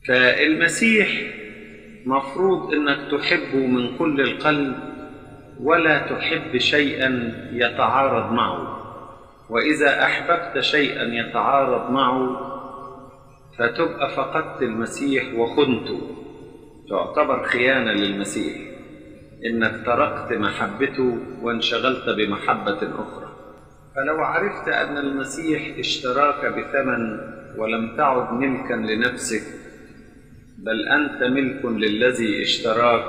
فالمسيح مفروض انك تحبه من كل القلب ولا تحب شيئا يتعارض معه واذا احببت شيئا يتعارض معه فتبقى فقدت المسيح وخنته تعتبر خيانه للمسيح انك تركت محبته وانشغلت بمحبه اخرى فلو عرفت ان المسيح اشتراك بثمن ولم تعد ملكا لنفسك بل انت ملك للذي اشتراك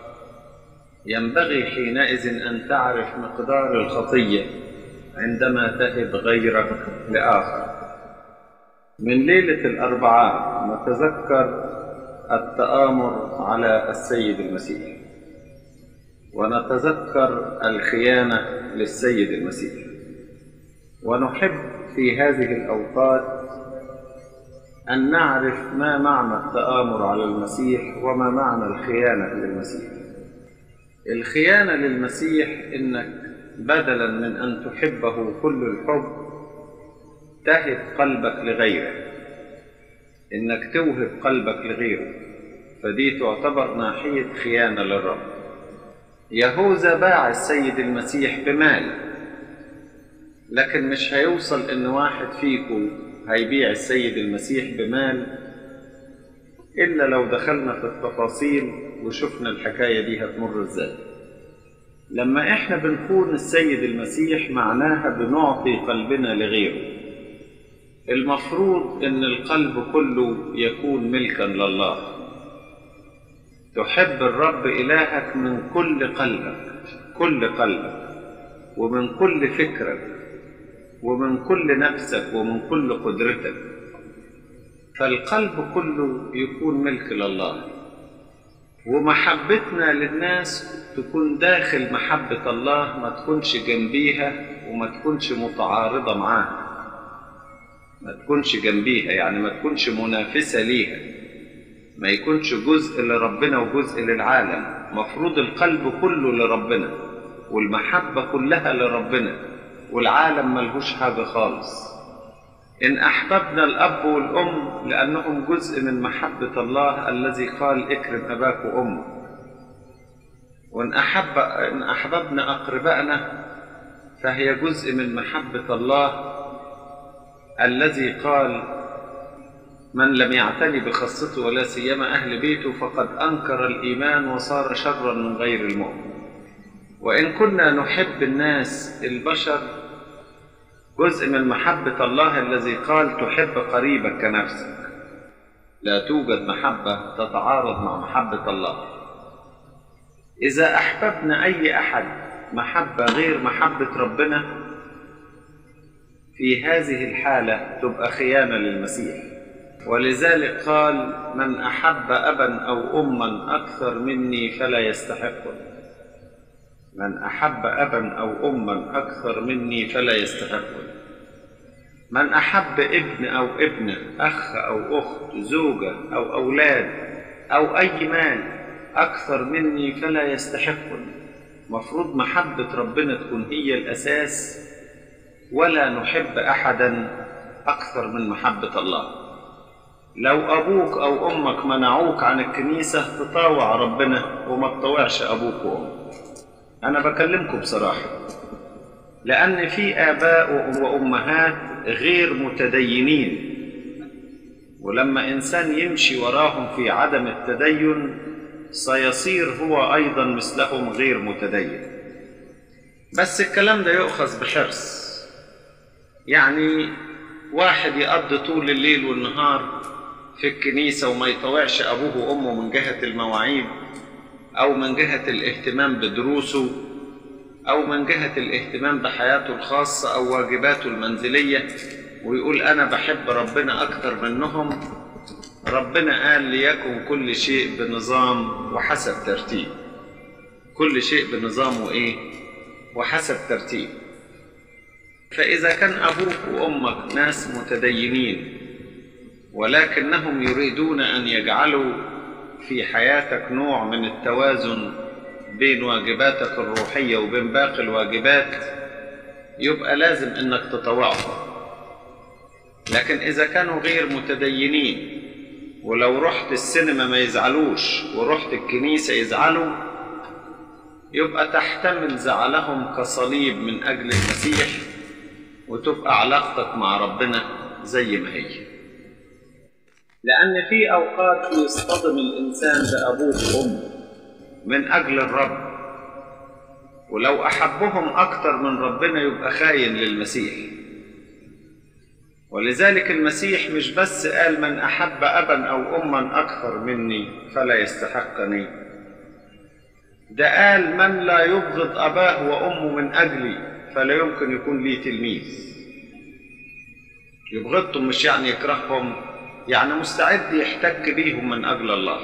ينبغي حينئذ ان تعرف مقدار الخطيه عندما تهب غيرك لاخر من ليله الاربعاء نتذكر التامر على السيد المسيح ونتذكر الخيانه للسيد المسيح ونحب في هذه الاوقات أن نعرف ما معنى التآمر على المسيح وما معنى الخيانة للمسيح. الخيانة للمسيح إنك بدلا من أن تحبه كل الحب تهب قلبك لغيره. إنك توهب قلبك لغيره. فدي تعتبر ناحية خيانة للرب. يهوذا باع السيد المسيح بمال لكن مش هيوصل إن واحد فيكم هيبيع السيد المسيح بمال إلا لو دخلنا في التفاصيل وشفنا الحكاية دي هتمر إزاي لما إحنا بنكون السيد المسيح معناها بنعطي قلبنا لغيره المفروض إن القلب كله يكون ملكا لله تحب الرب إلهك من كل قلبك كل قلبك ومن كل فكرك ومن كل نفسك ومن كل قدرتك فالقلب كله يكون ملك لله ومحبتنا للناس تكون داخل محبة الله ما تكونش جنبيها وما تكونش متعارضة معاها ما تكونش جنبيها يعني ما تكونش منافسة ليها ما يكونش جزء لربنا وجزء للعالم مفروض القلب كله لربنا والمحبة كلها لربنا والعالم ملهوش حاجة خالص إن أحببنا الأب والأم لأنهم جزء من محبة الله الذي قال اكرم أباك وأمك وإن أحب إن أحببنا أقربائنا فهي جزء من محبة الله الذي قال من لم يعتني بخاصته ولا سيما أهل بيته فقد أنكر الإيمان وصار شرا من غير المؤمن وإن كنا نحب الناس البشر جزء من محبة الله الذي قال تحب قريبك كنفسك لا توجد محبة تتعارض مع محبة الله إذا أحببنا أي أحد محبة غير محبة ربنا في هذه الحالة تبقى خيانة للمسيح ولذلك قال من أحب أبا أو أما أكثر مني فلا يستحقني من أحب أبا أو أما أكثر مني فلا يستحقني من أحب ابن أو ابنة أخ أو أخت زوجة أو أولاد أو أي مال أكثر مني فلا يستحقني مفروض محبة ربنا تكون هي الأساس ولا نحب أحدا أكثر من محبة الله لو أبوك أو أمك منعوك عن الكنيسة تطاوع ربنا وما تطاوعش أبوك وأمك أنا بكلمكم بصراحة لأن في آباء وأمهات غير متدينين ولما إنسان يمشي وراهم في عدم التدين سيصير هو أيضا مثلهم غير متدين بس الكلام ده يؤخذ بحرص يعني واحد يقضي طول الليل والنهار في الكنيسة وما يطوعش أبوه وأمه من جهة المواعيد أو من جهة الاهتمام بدروسه أو من جهة الاهتمام بحياته الخاصة أو واجباته المنزلية ويقول أنا بحب ربنا أكتر منهم ربنا قال ليكن كل شيء بنظام وحسب ترتيب كل شيء بنظام وإيه وحسب ترتيب فإذا كان أبوك وأمك ناس متدينين ولكنهم يريدون أن يجعلوا في حياتك نوع من التوازن بين واجباتك الروحية وبين باقي الواجبات يبقى لازم انك تطوعهم لكن اذا كانوا غير متدينين ولو رحت السينما ما يزعلوش ورحت الكنيسة يزعلوا يبقى تحتمل زعلهم كصليب من أجل المسيح وتبقى علاقتك مع ربنا زي ما هي لأن في أوقات يصطدم الإنسان بأبوه وأمه من أجل الرب ولو أحبهم أكتر من ربنا يبقى خاين للمسيح ولذلك المسيح مش بس قال من أحب أبا أو أما أكثر مني فلا يستحقني ده قال من لا يبغض أباه وأمه من أجلي فلا يمكن يكون لي تلميذ يبغضهم مش يعني يكرههم يعني مستعد يحتك بيهم من أجل الله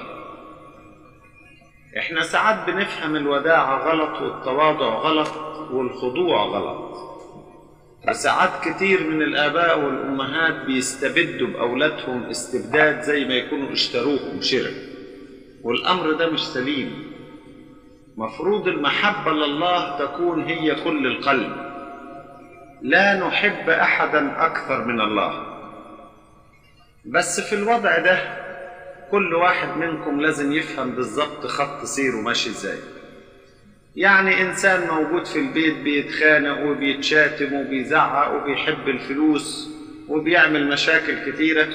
احنا ساعات بنفهم الوداعة غلط والتواضع غلط والخضوع غلط وساعات كتير من الآباء والأمهات بيستبدوا بأولادهم استبداد زي ما يكونوا اشتروهم شراء والأمر ده مش سليم مفروض المحبة لله تكون هي كل القلب لا نحب أحدا أكثر من الله بس في الوضع ده كل واحد منكم لازم يفهم بالظبط خط سيره ماشي ازاي يعني انسان موجود في البيت بيتخانق وبيتشاتم وبيزعق وبيحب الفلوس وبيعمل مشاكل كتيره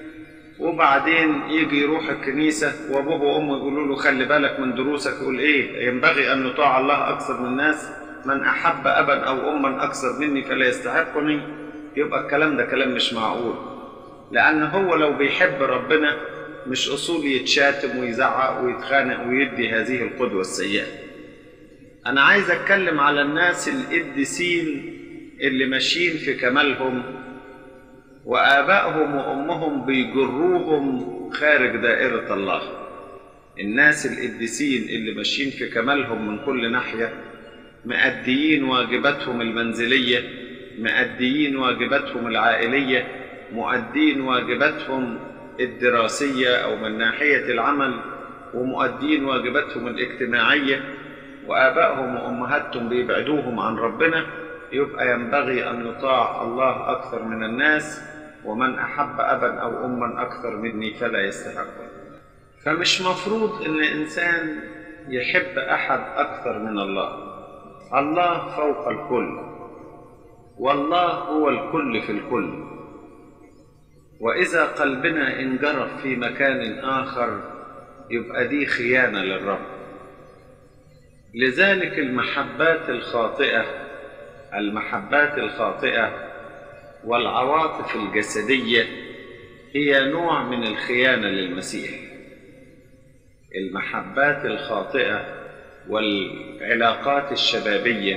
وبعدين يجي يروح الكنيسة وأبوه وأمه يقولوا له خلي بالك من دروسك يقول إيه ينبغي أن نطاع الله أكثر من الناس من أحب أبا أو أما أكثر مني فلا يستحقني يبقى الكلام ده كلام مش معقول لأن هو لو بيحب ربنا مش أصول يتشاتم ويزعق ويتخانق ويدي هذه القدوة السيئة أنا عايز أتكلم على الناس القديسين اللي ماشيين في كمالهم وآبائهم وأمهم بيجروهم خارج دائرة الله الناس القديسين اللي ماشيين في كمالهم من كل ناحية مأديين واجباتهم المنزلية مأديين واجباتهم العائلية مؤدين واجباتهم الدراسية أو من ناحية العمل ومؤدين واجباتهم الاجتماعية وآبائهم وأمهاتهم بيبعدوهم عن ربنا يبقى ينبغي أن يطاع الله أكثر من الناس ومن أحب أبا أو أما أكثر مني فلا يستحق فمش مفروض إن إنسان يحب أحد أكثر من الله الله فوق الكل والله هو الكل في الكل وإذا قلبنا انجرف في مكان آخر يبقى دي خيانة للرب لذلك المحبات الخاطئة المحبات الخاطئة والعواطف الجسدية هي نوع من الخيانة للمسيح المحبات الخاطئة والعلاقات الشبابية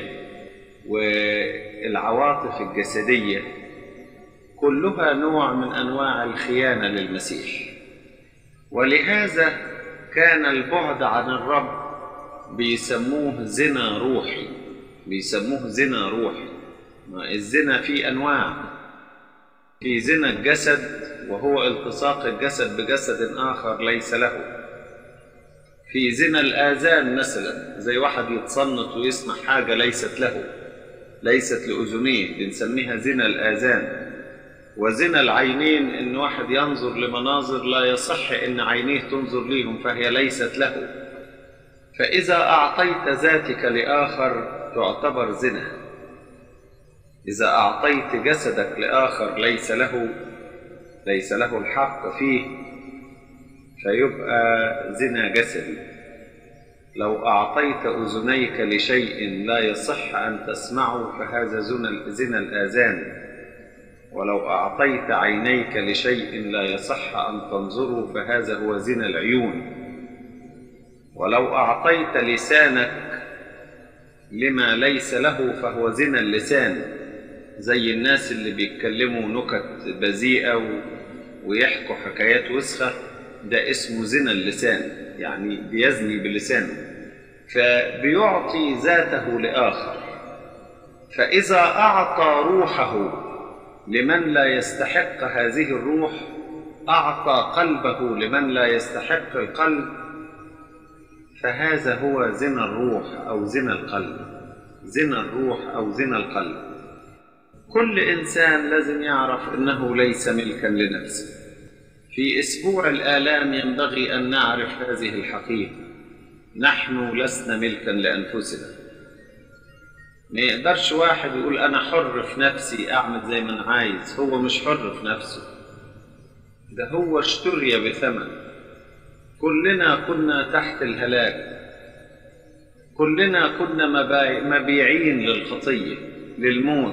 والعواطف الجسدية كلها نوع من أنواع الخيانة للمسيح ولهذا كان البعد عن الرب بيسموه زنا روحي بيسموه زنا روحي الزنا فيه أنواع في زنا الجسد وهو التصاق الجسد بجسد آخر ليس له في زنا الآذان مثلا زي واحد يتصنت ويسمع حاجة ليست له ليست لأذنيه بنسميها زنا الآذان وزنا العينين إن واحد ينظر لمناظر لا يصح إن عينيه تنظر ليهم فهي ليست له فإذا أعطيت ذاتك لآخر تعتبر زنا إذا أعطيت جسدك لآخر ليس له ليس له الحق فيه فيبقى زنا جسدي لو أعطيت أذنيك لشيء لا يصح أن تسمعه فهذا زنا زنا الآذان ولو أعطيت عينيك لشيء لا يصح أن تنظره فهذا هو زنا العيون ولو أعطيت لسانك لما ليس له فهو زنا اللسان زي الناس اللي بيتكلموا نكت بذيئة و... ويحكوا حكايات وسخة ده اسمه زنا اللسان يعني بيزني بلسانه فبيعطي ذاته لآخر فإذا أعطى روحه لمن لا يستحق هذه الروح أعطى قلبه لمن لا يستحق القلب فهذا هو زنا الروح أو زنا القلب زنا الروح أو زنا القلب كل إنسان لازم يعرف أنه ليس ملكا لنفسه في اسبوع الالام ينبغي ان نعرف هذه الحقيقه نحن لسنا ملكا لانفسنا ما يقدرش واحد يقول انا حر في نفسي اعمل زي ما انا عايز هو مش حر في نفسه ده هو اشتري بثمن كلنا كنا تحت الهلاك كلنا كنا مبيعين للخطيه للموت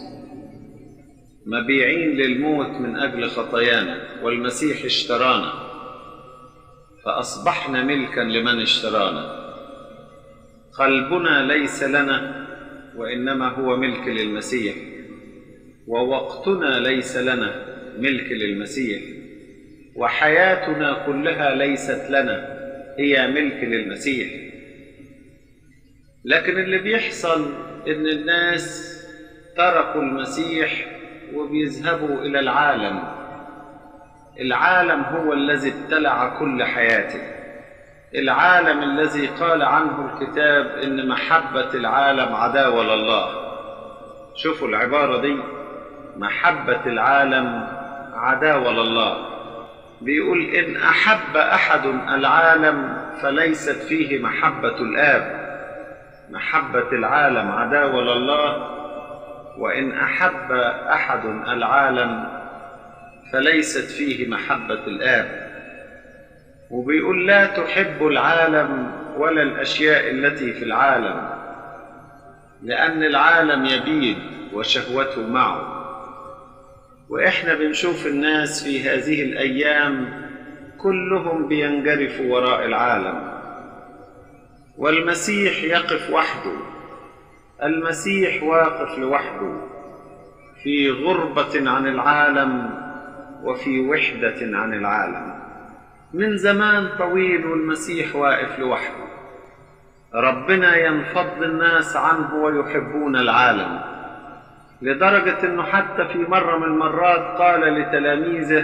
مبيعين للموت من اجل خطايانا والمسيح اشترانا فاصبحنا ملكا لمن اشترانا قلبنا ليس لنا وانما هو ملك للمسيح ووقتنا ليس لنا ملك للمسيح وحياتنا كلها ليست لنا هي ملك للمسيح لكن اللي بيحصل ان الناس تركوا المسيح وبيذهبوا الى العالم العالم هو الذي ابتلع كل حياته العالم الذي قال عنه الكتاب ان محبه العالم عداوه لله شوفوا العباره دي محبه العالم عداوه لله بيقول ان احب احد العالم فليست فيه محبه الاب محبه العالم عداوه لله وان احب احد العالم فليست فيه محبه الاب وبيقول لا تحب العالم ولا الاشياء التي في العالم لان العالم يبيد وشهوته معه واحنا بنشوف الناس في هذه الايام كلهم بينجرفوا وراء العالم والمسيح يقف وحده المسيح واقف لوحده في غربه عن العالم وفي وحده عن العالم من زمان طويل والمسيح واقف لوحده ربنا ينفض الناس عنه ويحبون العالم لدرجة أنه حتى في مرة من المرات قال لتلاميذه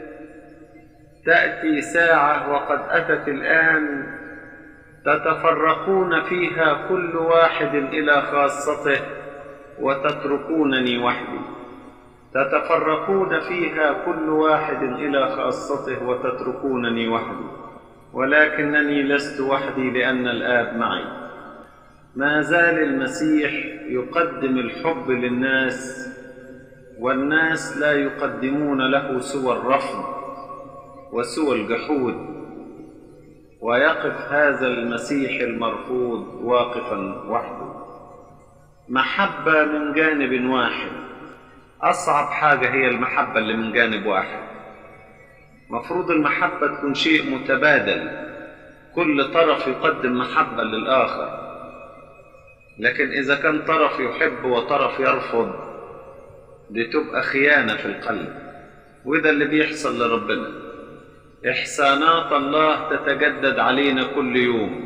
تأتي ساعة وقد أتت الآن تتفرقون فيها كل واحد إلى خاصته وتتركونني وحدي تتفرقون فيها كل واحد إلى خاصته وتتركونني وحدي ولكنني لست وحدي لأن الآب معي ما زال المسيح يقدم الحب للناس والناس لا يقدمون له سوى الرفض وسوى الجحود ويقف هذا المسيح المرفوض واقفا وحده محبه من جانب واحد اصعب حاجه هي المحبه اللي من جانب واحد مفروض المحبه تكون شيء متبادل كل طرف يقدم محبه للاخر لكن إذا كان طرف يحب وطرف يرفض دي تبقى خيانة في القلب وده اللي بيحصل لربنا إحسانات الله تتجدد علينا كل يوم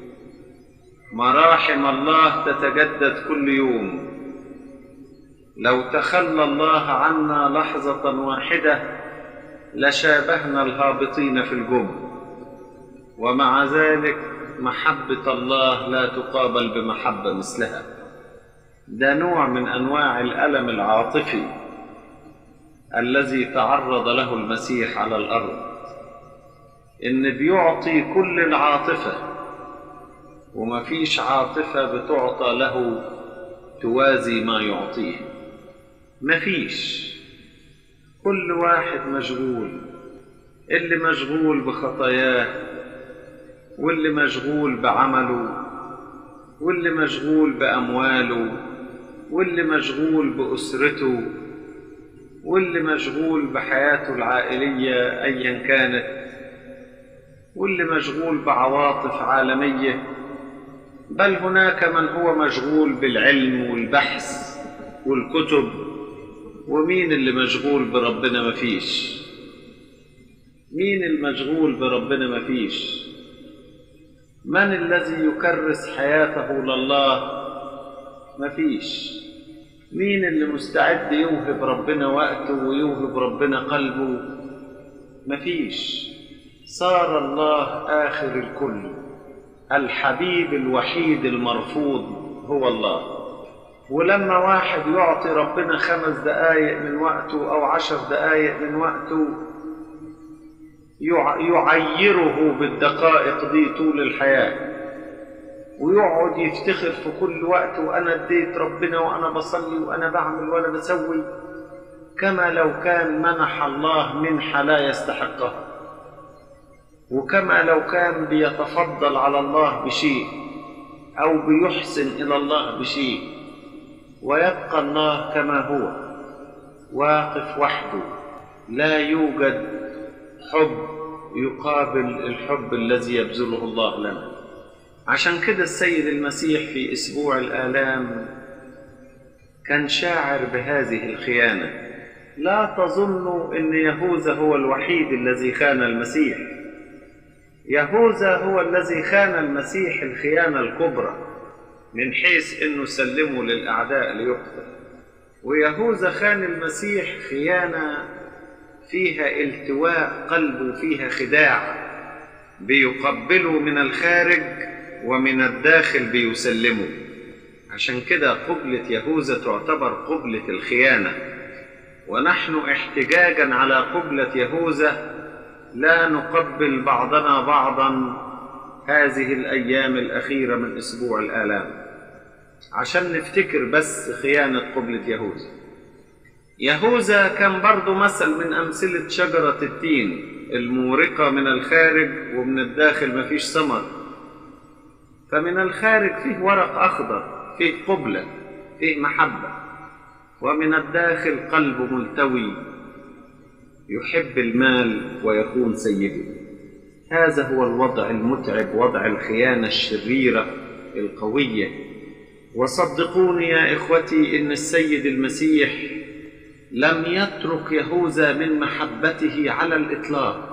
مراحم الله تتجدد كل يوم لو تخلى الله عنا لحظة واحدة لشابهنا الهابطين في الجب ومع ذلك محبة الله لا تقابل بمحبة مثلها ده نوع من أنواع الألم العاطفي الذي تعرض له المسيح على الأرض إن بيعطي كل العاطفة وما فيش عاطفة بتعطى له توازي ما يعطيه ما فيش كل واحد مشغول اللي مشغول بخطاياه واللي مشغول بعمله واللي مشغول بأمواله واللي مشغول بأسرته واللي مشغول بحياته العائلية أيا كانت واللي مشغول بعواطف عالمية بل هناك من هو مشغول بالعلم والبحث والكتب ومين اللي مشغول بربنا مفيش مين المشغول بربنا مفيش من الذي يكرس حياته لله مفيش مين اللي مستعد يوهب ربنا وقته ويوهب ربنا قلبه مفيش صار الله آخر الكل الحبيب الوحيد المرفوض هو الله ولما واحد يعطي ربنا خمس دقايق من وقته أو عشر دقايق من وقته يعيره بالدقائق دي طول الحياة ويقعد يفتخر في كل وقت وأنا اديت ربنا وأنا بصلي وأنا بعمل وأنا بسوي كما لو كان منح الله منحة لا يستحقها وكما لو كان بيتفضل على الله بشيء أو بيحسن إلى الله بشيء ويبقى الله كما هو واقف وحده لا يوجد حب يقابل الحب الذي يبذله الله لنا عشان كده السيد المسيح في اسبوع الالام كان شاعر بهذه الخيانه لا تظنوا ان يهوذا هو الوحيد الذي خان المسيح يهوذا هو الذي خان المسيح الخيانه الكبرى من حيث انه سلمه للاعداء ليقتل ويهوذا خان المسيح خيانه فيها التواء قلبه فيها خداع بيقبله من الخارج ومن الداخل بيسلمه عشان كده قبلة يهوذا تعتبر قبلة الخيانة ونحن احتجاجا على قبلة يهوذا لا نقبل بعضنا بعضا هذه الأيام الأخيرة من أسبوع الآلام عشان نفتكر بس خيانة قبلة يهوذا يهوذا كان برضو مثل من أمثلة شجرة التين المورقة من الخارج ومن الداخل مفيش ثمر فمن الخارج فيه ورق أخضر فيه قبلة فيه محبة ومن الداخل قلب ملتوي يحب المال ويكون سيده هذا هو الوضع المتعب وضع الخيانة الشريرة القوية وصدقوني يا إخوتي إن السيد المسيح لم يترك يهوذا من محبته على الإطلاق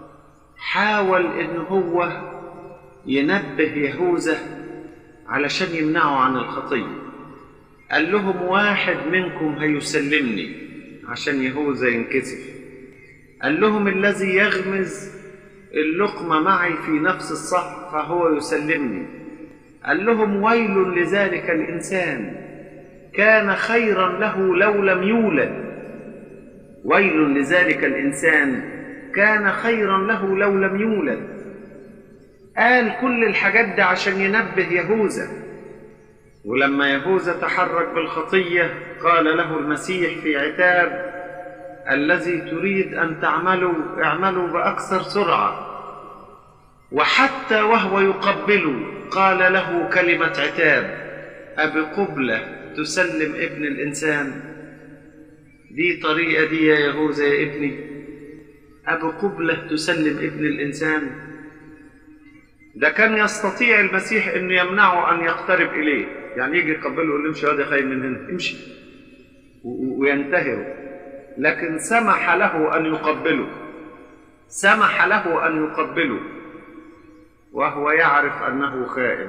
حاول إن هو ينبه يهوذا علشان يمنعه عن الخطية قال لهم واحد منكم هيسلمني عشان يهوذا ينكسف قال لهم الذي يغمز اللقمة معي في نفس الصح فهو يسلمني قال لهم ويل لذلك الإنسان كان خيرا له لو لم يولد ويل لذلك الإنسان كان خيرا له لو لم يولد قال كل الحاجات دي عشان ينبه يهوذا ولما يهوذا تحرك بالخطية قال له المسيح في عتاب الذي تريد أن تعملوا اعملوا بأكثر سرعة وحتى وهو يقبله قال له كلمة عتاب أبقبلة تسلم ابن الإنسان دي طريقة دي يا يهوذا يا ابني أبقبلة تسلم ابن الإنسان ده كان يستطيع المسيح انه يمنعه ان يقترب اليه يعني يجي يقبله يقول له امشي يا خير من هنا امشي وينتهره لكن سمح له ان يقبله سمح له ان يقبله وهو يعرف انه خائن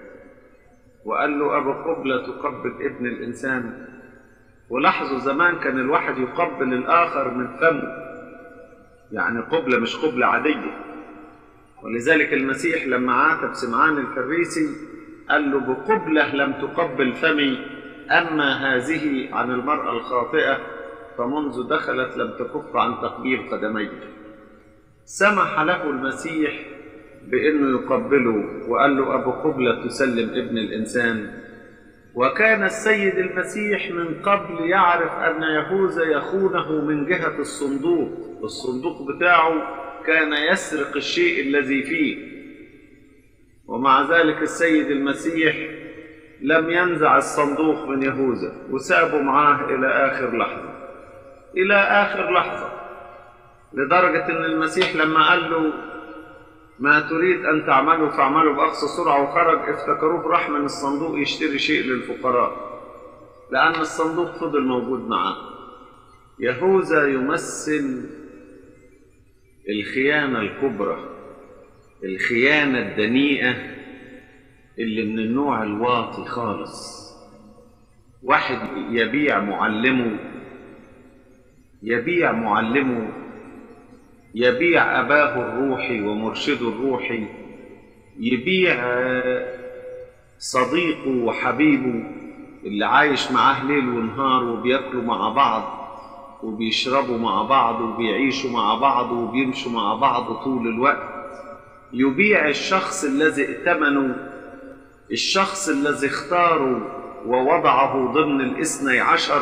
وقال له ابو قبله تقبل ابن الانسان ولاحظوا زمان كان الواحد يقبل الاخر من فمه يعني قبله مش قبله عاديه ولذلك المسيح لما عاتب سمعان الفريسي قال له بقبلة لم تقبل فمي أما هذه عن المرأة الخاطئة فمنذ دخلت لم تكف عن تقبيل قدمي سمح له المسيح بأنه يقبله وقال له أبو قبلة تسلم ابن الإنسان وكان السيد المسيح من قبل يعرف أن يهوذا يخونه من جهة الصندوق الصندوق بتاعه كان يسرق الشيء الذي فيه ومع ذلك السيد المسيح لم ينزع الصندوق من يهوذا وسابه معاه إلى آخر لحظة إلى آخر لحظة لدرجة أن المسيح لما قال له ما تريد أن تعمله فاعمله بأقصى سرعة وخرج افتكروه راح من الصندوق يشتري شيء للفقراء لأن الصندوق فضل موجود معاه يهوذا يمثل الخيانة الكبرى الخيانة الدنيئة اللي من النوع الواطي خالص واحد يبيع معلمه يبيع معلمه يبيع أباه الروحي ومرشده الروحي يبيع صديقه وحبيبه اللي عايش معاه ليل ونهار وبياكلوا مع بعض وبيشربوا مع بعض وبيعيشوا مع بعض وبيمشوا مع بعض طول الوقت يبيع الشخص الذي ائتمنوا الشخص الذي اختاروا ووضعه ضمن الاثني عشر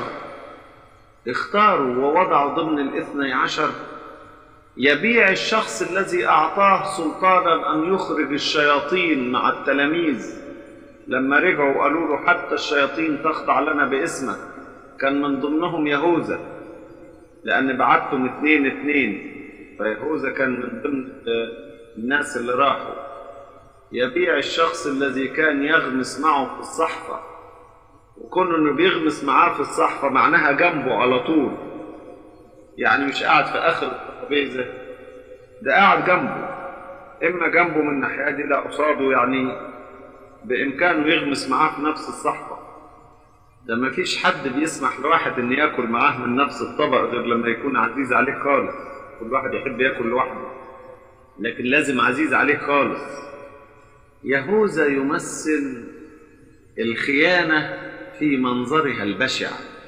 اختاروا ووضعوا ضمن الاثني عشر يبيع الشخص الذي أعطاه سلطانا أن يخرج الشياطين مع التلاميذ لما رجعوا قالوا له حتى الشياطين تخضع لنا باسمك كان من ضمنهم يهوذا لأن بعتهم اتنين اتنين فيهوذا كان من ضمن الناس اللي راحوا يبيع الشخص الذي كان يغمس معه في الصحفة وكون انه بيغمس معاه في الصحفة معناها جنبه على طول يعني مش قاعد في اخر الترابيزة ده قاعد جنبه اما جنبه من الناحية دي لا قصاده يعني بامكانه يغمس معاه في نفس الصحفة ده ما فيش حد بيسمح لواحد ان ياكل معاه من نفس الطبق غير لما يكون عزيز عليه خالص كل واحد يحب ياكل لوحده لكن لازم عزيز عليه خالص يهوذا يمثل الخيانة في منظرها البشع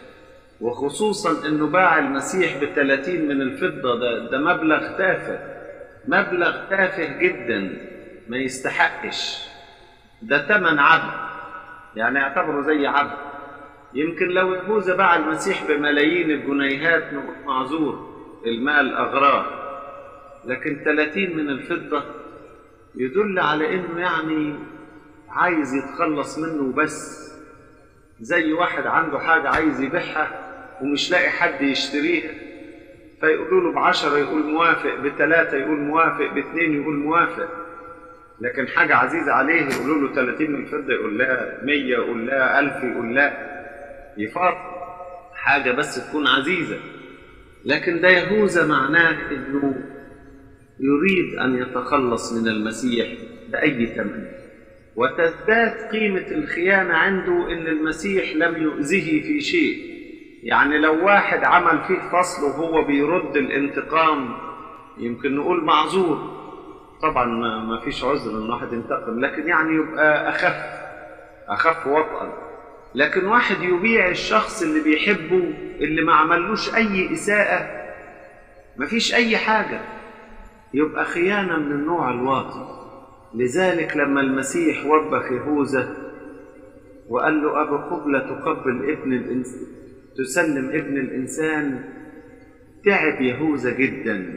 وخصوصا انه باع المسيح بثلاثين من الفضة ده, ده مبلغ تافه مبلغ تافه جدا ما يستحقش ده تمن عبد يعني اعتبره زي عبد يمكن لو يهوذا باع المسيح بملايين الجنيهات نقول معذور المال أغراه لكن 30 من الفضة يدل على إنه يعني عايز يتخلص منه بس زي واحد عنده حاجة عايز يبيعها ومش لاقي حد يشتريها فيقولوا له بعشرة يقول موافق بثلاثة يقول موافق باثنين يقول موافق لكن حاجة عزيزة عليه يقولوا له 30 من الفضة يقول لها 100 يقول لها 1000 يقول لا يفاضل حاجة بس تكون عزيزة لكن ده يهوذا معناه انه يريد ان يتخلص من المسيح باي ثمن وتزداد قيمه الخيانه عنده ان المسيح لم يؤذه في شيء يعني لو واحد عمل فيه فصل وهو بيرد الانتقام يمكن نقول معذور طبعا ما فيش عذر ان واحد ينتقم لكن يعني يبقى اخف اخف وطئا لكن واحد يبيع الشخص اللي بيحبه اللي ما عملوش أي إساءة ما فيش أي حاجة يبقى خيانة من النوع الواطي لذلك لما المسيح وبخ يهوذا وقال له أبا قبلة تقبل ابن الإنسان تسلم ابن الإنسان تعب يهوذا جدا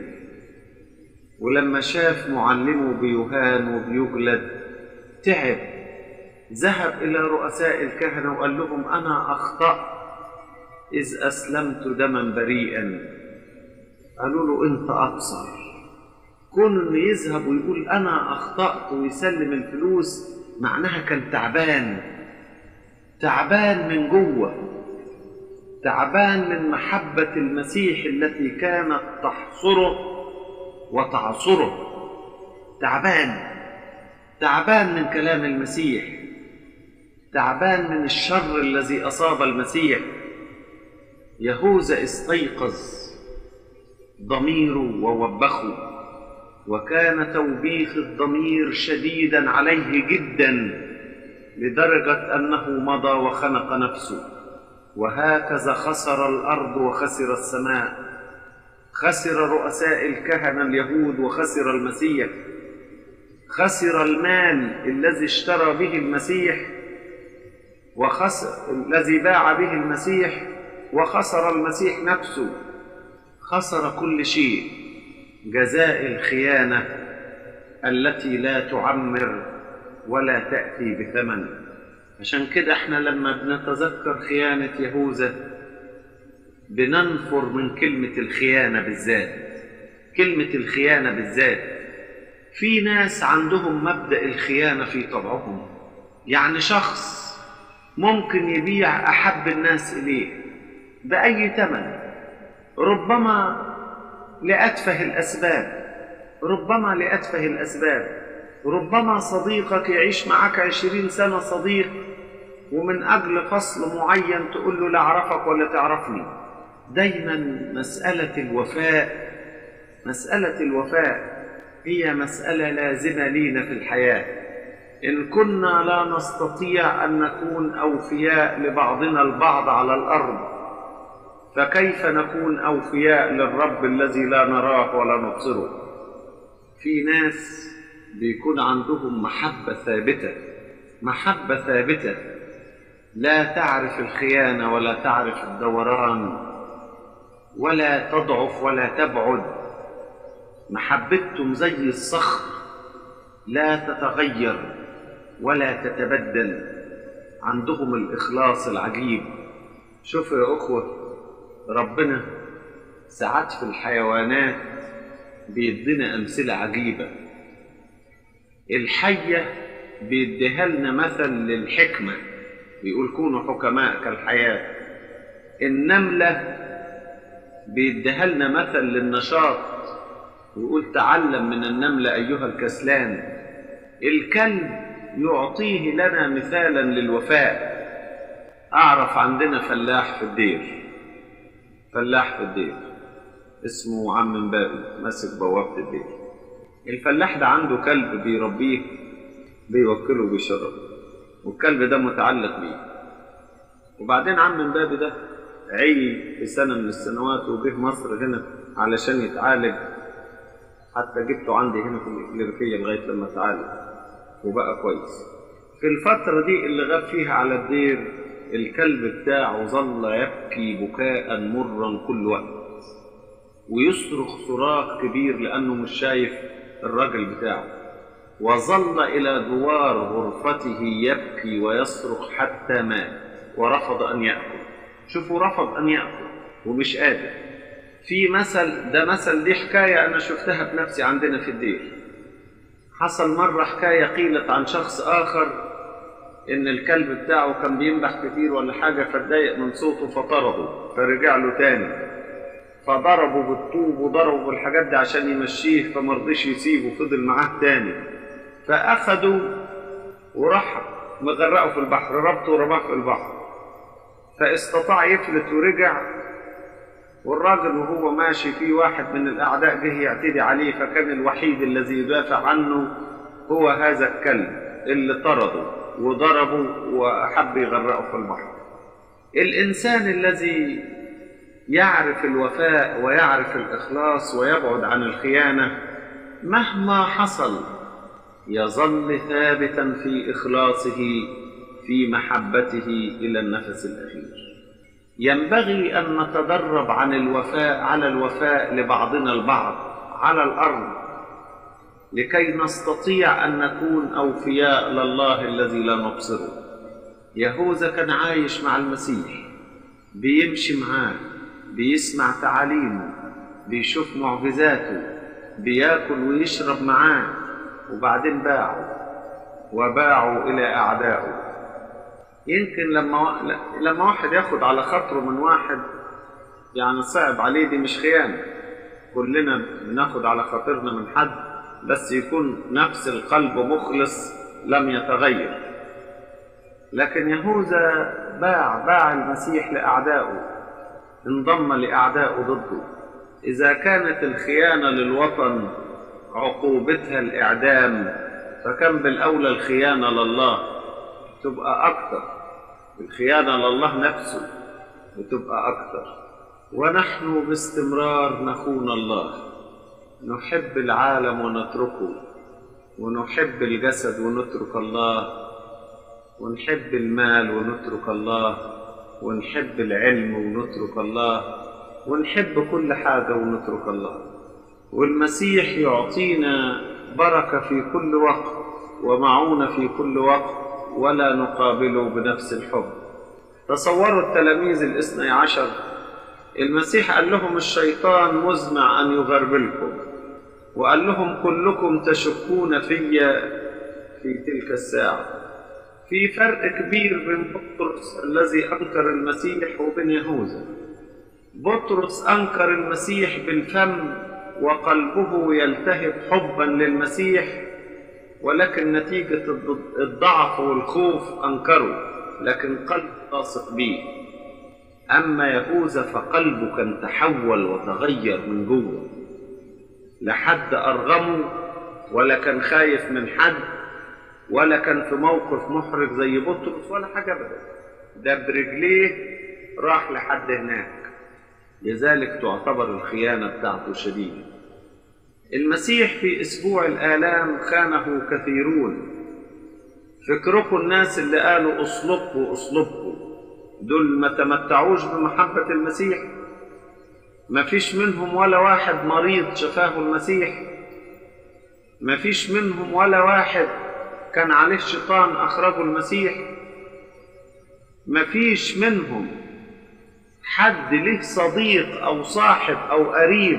ولما شاف معلمه بيهان وبيجلد تعب ذهب إلى رؤساء الكهنة وقال لهم أنا أخطأت إذ أسلمت دما بريئا قالوا له أنت أقصر كون إنه يذهب ويقول أنا أخطأت ويسلم الفلوس معناها كان تعبان تعبان من جوه تعبان من محبة المسيح التي كانت تحصره وتعصره تعبان تعبان من كلام المسيح تعبان من الشر الذي اصاب المسيح يهوذا استيقظ ضميره ووبخه وكان توبيخ الضمير شديدا عليه جدا لدرجه انه مضى وخنق نفسه وهكذا خسر الارض وخسر السماء خسر رؤساء الكهنه اليهود وخسر المسيح خسر المال الذي اشترى به المسيح وخسر الذي باع به المسيح وخسر المسيح نفسه خسر كل شيء جزاء الخيانه التي لا تعمر ولا تاتي بثمن عشان كده احنا لما بنتذكر خيانه يهوذا بننفر من كلمه الخيانه بالذات كلمه الخيانه بالذات في ناس عندهم مبدا الخيانه في طبعهم يعني شخص ممكن يبيع احب الناس اليه باي ثمن ربما لاتفه الاسباب ربما لاتفه الاسباب ربما صديقك يعيش معك عشرين سنه صديق ومن اجل فصل معين تقول له لا اعرفك ولا تعرفني دايما مساله الوفاء مساله الوفاء هي مسألة لازمة لينا في الحياة إن كنا لا نستطيع أن نكون أوفياء لبعضنا البعض على الأرض فكيف نكون أوفياء للرب الذي لا نراه ولا نبصره في ناس بيكون عندهم محبة ثابتة محبة ثابتة لا تعرف الخيانة ولا تعرف الدوران ولا تضعف ولا تبعد محبتهم زي الصخر لا تتغير ولا تتبدل عندهم الإخلاص العجيب شوفوا يا أخوة ربنا ساعات في الحيوانات بيدينا أمثلة عجيبة الحية بيديها لنا مثل للحكمة بيقول كونوا حكماء كالحياة النملة بيديها لنا مثل للنشاط ويقول تعلم من النملة أيها الكسلان الكلب يعطيه لنا مثالا للوفاء أعرف عندنا فلاح في الدير فلاح في الدير اسمه عم مبابي ماسك بوابة الدير الفلاح ده عنده كلب بيربيه بيوكله بيشرب والكلب ده متعلق بيه وبعدين عم مبابي ده عي في سنة من السنوات وجه مصر هنا علشان يتعالج حتى جبته عندي هنا في الإكليريكية لغاية لما اتعالج وبقى كويس في الفترة دي اللي غاب فيها على الدير الكلب بتاعه ظل يبكي بكاء مرا كل وقت ويصرخ صراخ كبير لأنه مش شايف الراجل بتاعه وظل إلى دوار غرفته يبكي ويصرخ حتى مات ورفض أن يأكل شوفوا رفض أن يأكل ومش قادر في مثل ده مثل دي حكاية أنا شفتها بنفسي عندنا في الدير حصل مرة حكاية قيلت عن شخص آخر إن الكلب بتاعه كان بينبح كتير ولا حاجة فاتضايق من صوته فطرده فرجع له تاني فضربه بالطوب وضربه بالحاجات دي عشان يمشيه فمرضيش يسيبه فضل معاه تاني فأخدوا وراح مغرقه في البحر ربطه ورماه في البحر فاستطاع يفلت ورجع والراجل وهو ماشي في واحد من الأعداء جه يعتدي عليه فكان الوحيد الذي يدافع عنه هو هذا الكلب اللي طرده وضربه وأحب يغرقه في البحر الإنسان الذي يعرف الوفاء ويعرف الإخلاص ويبعد عن الخيانة مهما حصل يظل ثابتا في إخلاصه في محبته إلى النفس الأخير ينبغي أن نتدرب عن الوفاء على الوفاء لبعضنا البعض على الأرض لكي نستطيع أن نكون أوفياء لله الذي لا نبصره يهوذا كان عايش مع المسيح بيمشي معاه بيسمع تعاليمه بيشوف معجزاته بياكل ويشرب معاه وبعدين باعوا وباعوا إلى أعدائه يمكن لما لما واحد ياخد على خاطره من واحد يعني صعب عليه دي مش خيانة كلنا بناخد على خاطرنا من حد بس يكون نفس القلب مخلص لم يتغير لكن يهوذا باع باع المسيح لأعدائه انضم لأعدائه ضده إذا كانت الخيانة للوطن عقوبتها الإعدام فكم بالأولى الخيانة لله تبقى أكثر الخيانة لله نفسه بتبقى أكثر ونحن باستمرار نخون الله نحب العالم ونتركه ونحب الجسد ونترك الله ونحب المال ونترك الله ونحب العلم ونترك الله ونحب كل حاجة ونترك الله والمسيح يعطينا بركة في كل وقت ومعونة في كل وقت ولا نقابله بنفس الحب تصوروا التلاميذ الاثني عشر المسيح قال لهم الشيطان مزمع أن يغربلكم وقال لهم كلكم تشكون في في تلك الساعة في فرق كبير بين بطرس الذي أنكر المسيح وبين يهوذا بطرس أنكر المسيح بالفم وقلبه يلتهب حبا للمسيح ولكن نتيجة الضعف والخوف أنكره لكن قلب لاصق به أما يهوذا فقلبه كان تحول وتغير من جوه لحد أرغمه ولا كان خايف من حد ولا كان في موقف محرج زي بطرس ولا حاجة أبدا ده برجليه راح لحد هناك لذلك تعتبر الخيانة بتاعته شديدة المسيح في أسبوع الآلام خانه كثيرون فكركم الناس اللي قالوا اصلبوا اصلبوا دول ما تمتعوش بمحبة المسيح ما فيش منهم ولا واحد مريض شفاه المسيح ما فيش منهم ولا واحد كان عليه شيطان أخرجه المسيح ما فيش منهم حد له صديق أو صاحب أو قريب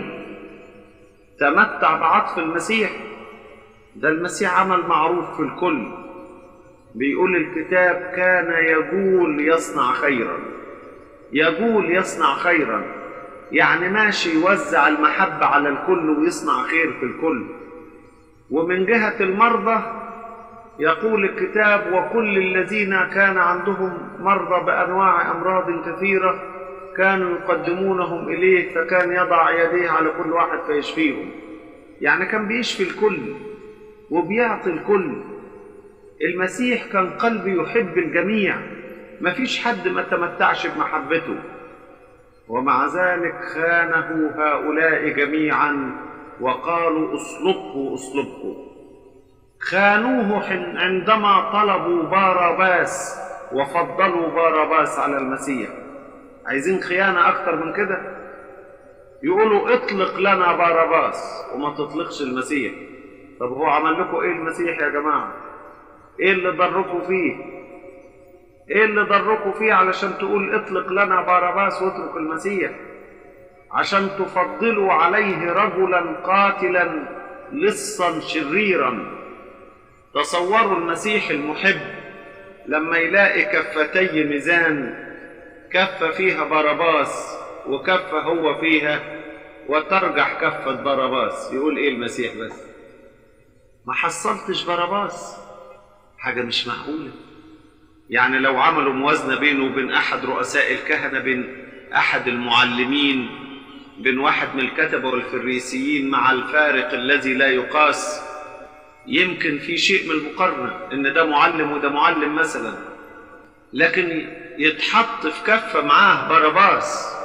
تمتع بعطف المسيح ده المسيح عمل معروف في الكل بيقول الكتاب كان يقول يصنع خيرا يقول يصنع خيرا يعني ماشي يوزع المحبة على الكل ويصنع خير في الكل ومن جهة المرضى يقول الكتاب وكل الذين كان عندهم مرضى بأنواع أمراض كثيرة كانوا يقدمونهم إليه فكان يضع يديه على كل واحد فيشفيهم يعني كان بيشفي الكل وبيعطي الكل المسيح كان قلبه يحب الجميع ما فيش حد ما تمتعش بمحبته ومع ذلك خانه هؤلاء جميعا وقالوا اصلبه اصلبه خانوه عندما طلبوا باراباس وفضلوا باراباس على المسيح عايزين خيانة أكتر من كده يقولوا اطلق لنا باراباس وما تطلقش المسيح طب هو عمل لكم ايه المسيح يا جماعة ايه اللي ضركم فيه ايه اللي ضركم فيه علشان تقول اطلق لنا باراباس واترك المسيح عشان تفضلوا عليه رجلا قاتلا لصا شريرا تصوروا المسيح المحب لما يلاقي كفتي ميزان كفة فيها باراباس وكفة هو فيها وترجح كفة باراباس يقول ايه المسيح بس ما حصلتش باراباس حاجة مش معقولة يعني لو عملوا موازنة بينه وبين أحد رؤساء الكهنة بين أحد المعلمين بين واحد من الكتبة والفريسيين مع الفارق الذي لا يقاس يمكن في شيء من المقارنة إن ده معلم وده معلم مثلا لكن يتحط في كفة معاه باراباس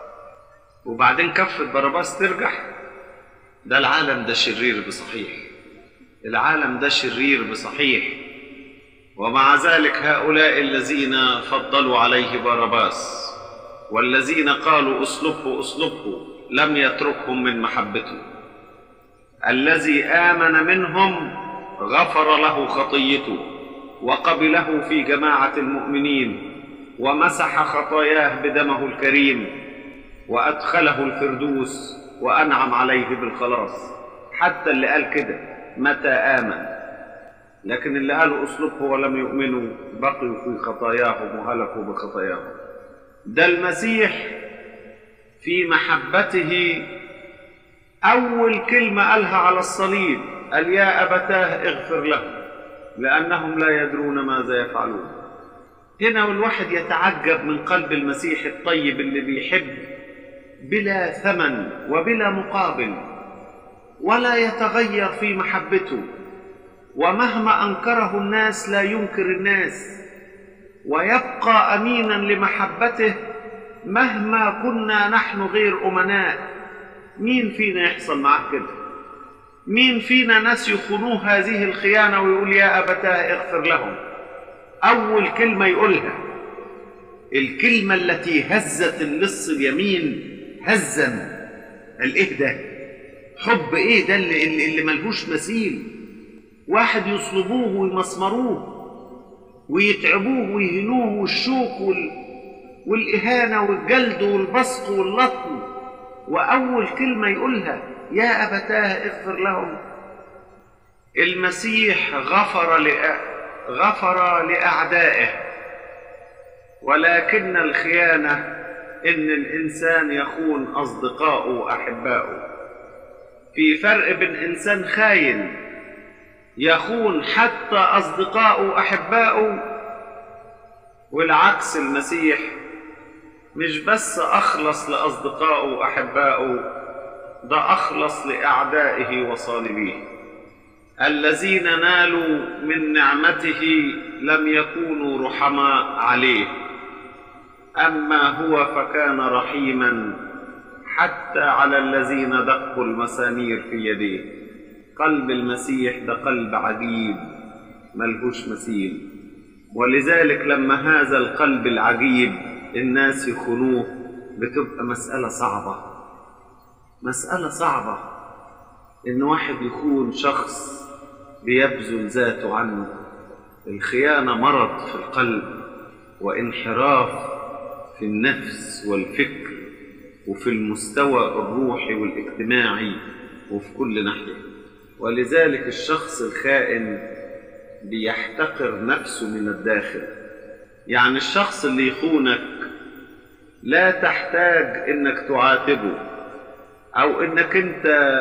وبعدين كفة باراباس ترجح ده العالم ده شرير بصحيح العالم ده شرير بصحيح ومع ذلك هؤلاء الذين فضلوا عليه باراباس والذين قالوا اصلبه اصلبه لم يتركهم من محبته الذي امن منهم غفر له خطيته وقبله في جماعه المؤمنين ومسح خطاياه بدمه الكريم وادخله الفردوس وانعم عليه بالخلاص حتى اللي قال كده متى امن لكن اللي قالوا اصلبه ولم يؤمنوا بقيوا في خطاياهم وهلكوا بخطاياهم ده المسيح في محبته اول كلمه قالها على الصليب قال يا ابتاه اغفر لهم لانهم لا يدرون ماذا يفعلون هنا والواحد يتعجب من قلب المسيح الطيب اللي بيحب بلا ثمن وبلا مقابل ولا يتغير في محبته ومهما انكره الناس لا ينكر الناس ويبقى امينا لمحبته مهما كنا نحن غير امناء مين فينا يحصل معاه كده مين فينا ناس يخونوه هذه الخيانه ويقول يا ابتاه اغفر لهم اول كلمه يقولها الكلمه التي هزت اللص اليمين هزا الايه ده حب ايه ده اللي, اللي ملهوش مثيل واحد يصلبوه ويمسمروه ويتعبوه ويهنوه والشوك وال... والإهانة والجلد والبسط واللطم وأول كلمة يقولها يا أبتاه اغفر لهم المسيح غفر لأ... غفر لأعدائه ولكن الخيانة إن الإنسان يخون أصدقائه وأحبائه في فرق بين إنسان خاين يخون حتى أصدقائه أحبائه والعكس المسيح مش بس أخلص لأصدقائه وأحبائه ده أخلص لأعدائه وصالبيه الذين نالوا من نعمته لم يكونوا رحماء عليه أما هو فكان رحيما حتى على الذين دقوا المسامير في يديه قلب المسيح ده قلب عجيب ملهوش مثيل ولذلك لما هذا القلب العجيب الناس يخونوه بتبقى مسألة صعبة مسألة صعبة إن واحد يخون شخص بيبذل ذاته عنه الخيانة مرض في القلب وانحراف في النفس والفكر وفي المستوى الروحي والاجتماعي وفي كل ناحية ولذلك الشخص الخائن بيحتقر نفسه من الداخل يعني الشخص اللي يخونك لا تحتاج انك تعاتبه او انك انت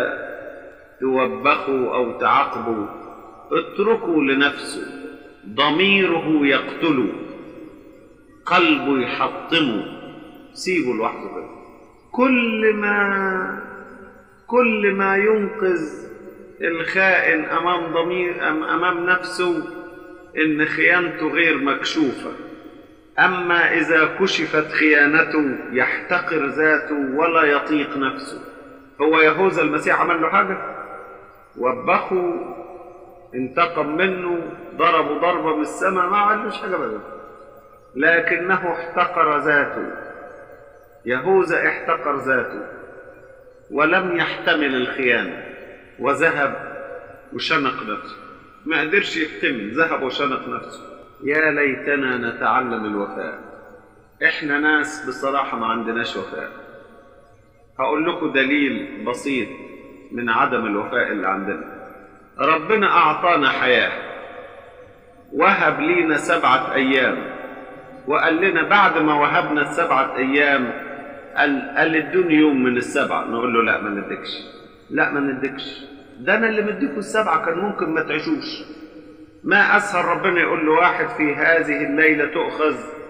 توبخه او تعاقبه اتركه لنفسه ضميره يقتله قلبه يحطمه سيبه لوحده كده كل ما كل ما ينقذ الخائن امام ضمير أم امام نفسه ان خيانته غير مكشوفه اما اذا كشفت خيانته يحتقر ذاته ولا يطيق نفسه هو يهوذا المسيح عمل له حاجه وبخه انتقم منه ضربه ضربه من السماء ما عملوش حاجه ابدا لكنه احتقر ذاته يهوذا احتقر ذاته ولم يحتمل الخيانه وذهب وشنق نفسه ما قدرش يحتمل ذهب وشنق نفسه يا ليتنا نتعلم الوفاء احنا ناس بصراحة ما عندناش وفاء هقول لكم دليل بسيط من عدم الوفاء اللي عندنا ربنا أعطانا حياة وهب لينا سبعة أيام وقال لنا بعد ما وهبنا السبعة أيام قال, قال ادوني يوم من السبعة نقول له لا ما نديكش لا ما نديكش ده انا اللي مديكوا السبعه كان ممكن ما تعيشوش ما اسهل ربنا يقول له واحد في هذه الليله تؤخذ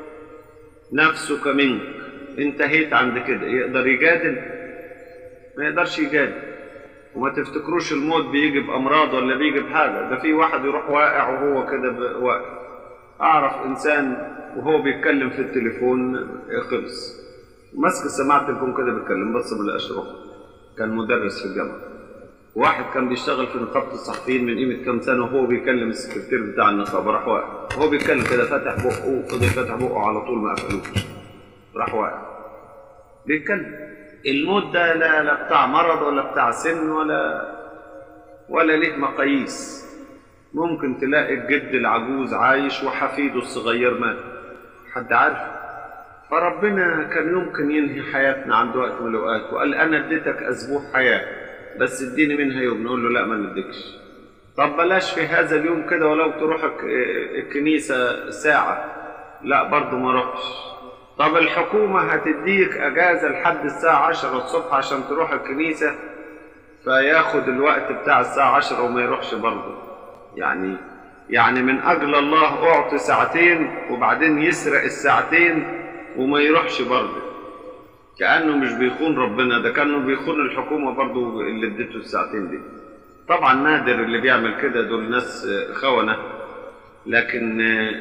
نفسك منك انتهيت عند كده يقدر يجادل ما يقدرش يجادل وما تفتكروش الموت بيجي بامراض ولا بيجي بحاجه ده في واحد يروح واقع وهو كده واقع اعرف انسان وهو بيتكلم في التليفون خلص ماسك سماعه التليفون كده بيتكلم بس ما لقاش روحه كان مدرس في الجامعه واحد كان بيشتغل في نقابة الصحفيين من قيمة كام سنة وهو بيكلم السكرتير بتاع النقابة راح واقع وهو بيتكلم كده فتح بقه وفضل فتح بقه على طول ما قفلوش راح واقع بيتكلم الموت ده لا لا بتاع مرض ولا بتاع سن ولا ولا ليه مقاييس ممكن تلاقي الجد العجوز عايش وحفيده الصغير مات حد عارف فربنا كان يمكن ينهي حياتنا عند وقت من الاوقات وقال انا اديتك اسبوع حياه بس اديني منها يوم نقول له لا ما نديكش طب بلاش في هذا اليوم كده ولو تروح الكنيسة ساعة لا برضه ما روحش طب الحكومة هتديك أجازة لحد الساعة عشرة الصبح عشان تروح الكنيسة فياخد الوقت بتاع الساعة عشرة وما يروحش برضه يعني يعني من أجل الله أعطي ساعتين وبعدين يسرق الساعتين وما يروحش برضه كأنه مش بيخون ربنا ده كأنه بيخون الحكومة برضو اللي اديته الساعتين دي طبعا نادر اللي بيعمل كده دول ناس خونة لكن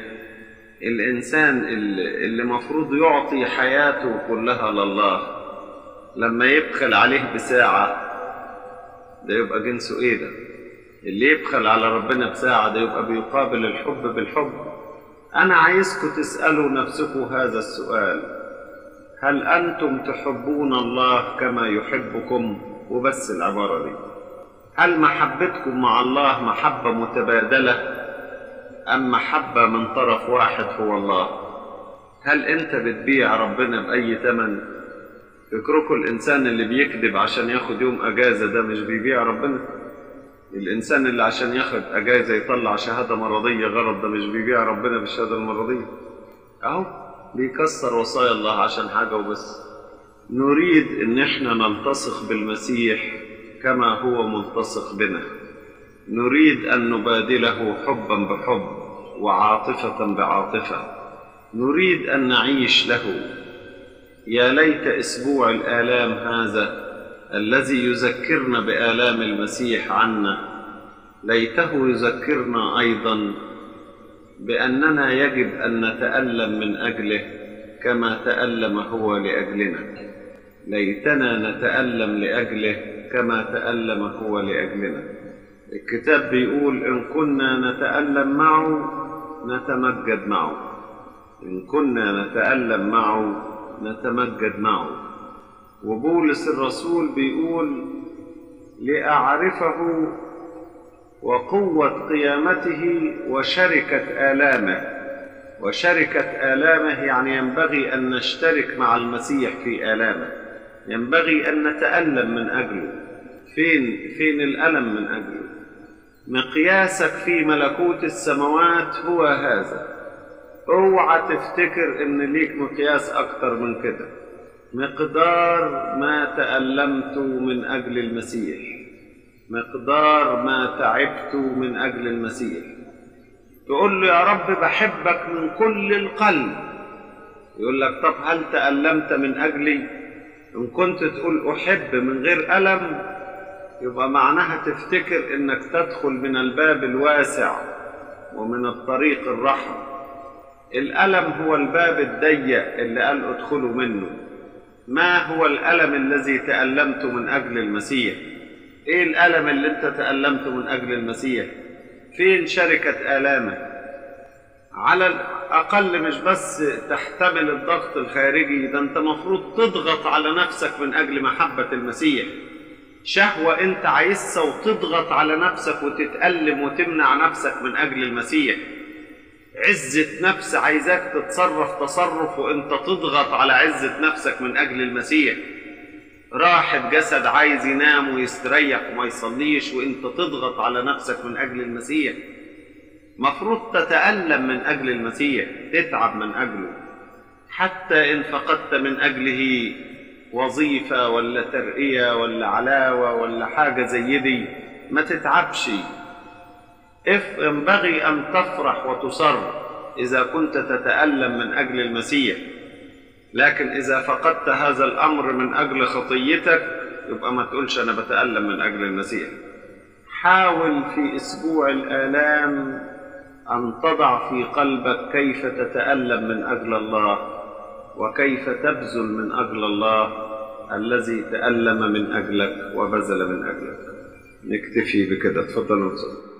الإنسان اللي مفروض يعطي حياته كلها لله لما يبخل عليه بساعة ده يبقى جنسه ايه ده اللي يبخل على ربنا بساعة ده يبقى بيقابل الحب بالحب أنا عايزكم تسألوا نفسكم هذا السؤال هل أنتم تحبون الله كما يحبكم وبس العبارة دي هل محبتكم مع الله محبة متبادلة أم محبة من طرف واحد هو الله هل أنت بتبيع ربنا بأي ثمن فكركم الإنسان اللي بيكذب عشان ياخد يوم أجازة ده مش بيبيع ربنا الإنسان اللي عشان ياخد أجازة يطلع شهادة مرضية غلط ده مش بيبيع ربنا بالشهادة المرضية أهو بيكسر وصايا الله عشان حاجة وبس نريد ان احنا نلتصق بالمسيح كما هو ملتصق بنا نريد ان نبادله حبا بحب وعاطفة بعاطفة نريد ان نعيش له يا ليت اسبوع الالام هذا الذي يذكرنا بالام المسيح عنا ليته يذكرنا ايضا باننا يجب ان نتالم من اجله كما تالم هو لاجلنا ليتنا نتألم لأجله كما تألم هو لأجلنا الكتاب بيقول إن كنا نتألم معه نتمجد معه إن كنا نتألم معه نتمجد معه وبولس الرسول بيقول لأعرفه وقوة قيامته وشركة آلامه وشركة آلامه يعني ينبغي أن نشترك مع المسيح في آلامه ينبغي أن نتألم من أجله فين فين الألم من أجله مقياسك في ملكوت السماوات هو هذا اوعى تفتكر ان ليك مقياس اكتر من كده مقدار ما تألمت من أجل المسيح مقدار ما تعبت من أجل المسيح تقول له يا رب بحبك من كل القلب يقول لك طب هل تألمت من أجلي إن كنت تقول أحب من غير ألم يبقى معناها تفتكر إنك تدخل من الباب الواسع ومن الطريق الرحم الألم هو الباب الضيق اللي قال ادخلوا منه ما هو الألم الذي تألمت من أجل المسيح إيه الألم اللي أنت تألمت من أجل المسيح فين شركة آلامك على الأقل مش بس تحتمل الضغط الخارجي ده أنت مفروض تضغط على نفسك من أجل محبة المسيح شهوة أنت عايزها وتضغط على نفسك وتتألم وتمنع نفسك من أجل المسيح عزة نفس عايزاك تتصرف تصرف وانت تضغط على عزة نفسك من أجل المسيح راحة جسد عايز ينام ويستريح وما يصليش وانت تضغط على نفسك من أجل المسيح مفروض تتألم من أجل المسيح تتعب من أجله حتى إن فقدت من أجله وظيفة ولا ترقية ولا علاوة ولا حاجة زي دي ما تتعبش إف ينبغي أن تفرح وتصر إذا كنت تتألم من أجل المسيح لكن إذا فقدت هذا الأمر من أجل خطيتك يبقى ما تقولش أنا بتألم من أجل المسيح حاول في أسبوع الآلام أن تضع في قلبك كيف تتألم من أجل الله وكيف تبذل من أجل الله الذي تألم من أجلك وبذل من أجلك نكتفي بكده تفضلوا نصلي